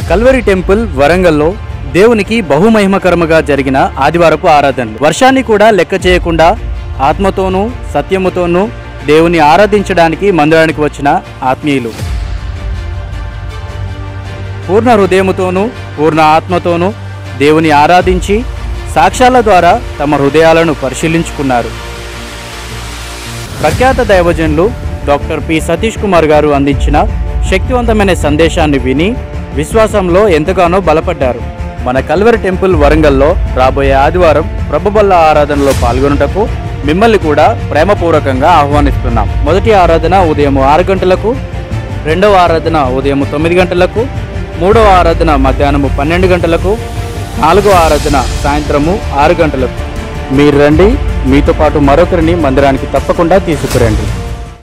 Calvary temple వరంగల్లో దేవునికి బహుమహిమకరముగా జరిగిన ఆదివారపు ఆరాధనలు వర్షాన్ని కూడా లెక్క చేయకుండా ఆత్మతోనూ సత్యముతోనూ దేవుని ఆరాధించడానికి మందిరానికి వచ్చిన ఆత్మీయులు పూర్ణ హృదయముతోనూ పూర్ణ ఆత్మతోనూ దేవుని ఆరాధించి సాక్ష్యాల ద్వారా తమ హృదయాలను పరిశీలించుకున్నారు ప్రఖ్యాత దైవజనులు డాక్టర్ పి సతీష్ కుమార్ గారు అందించిన శక్తివంతమైన సందేశాన్ని విని విశ్వాసంలో ఎంతగానో బలపడ్డారు మన కల్వరి టెంపుల్ వరంగల్లో రాబోయే ఆదివారం ప్రభుబల్ల ఆరాధనలో పాల్గొనుటకు మిమ్మల్ని కూడా ప్రేమపూర్వకంగా ఆహ్వానిస్తున్నాం మొదటి ఆరాధన ఉదయం ఆరు గంటలకు రెండవ ఆరాధన ఉదయం తొమ్మిది గంటలకు మూడవ ఆరాధన మధ్యాహ్నము పన్నెండు గంటలకు నాలుగవ ఆరాధన సాయంత్రము ఆరు గంటలకు మీరు రండి మీతో పాటు మరొకరిని మందిరానికి తప్పకుండా తీసుకురండి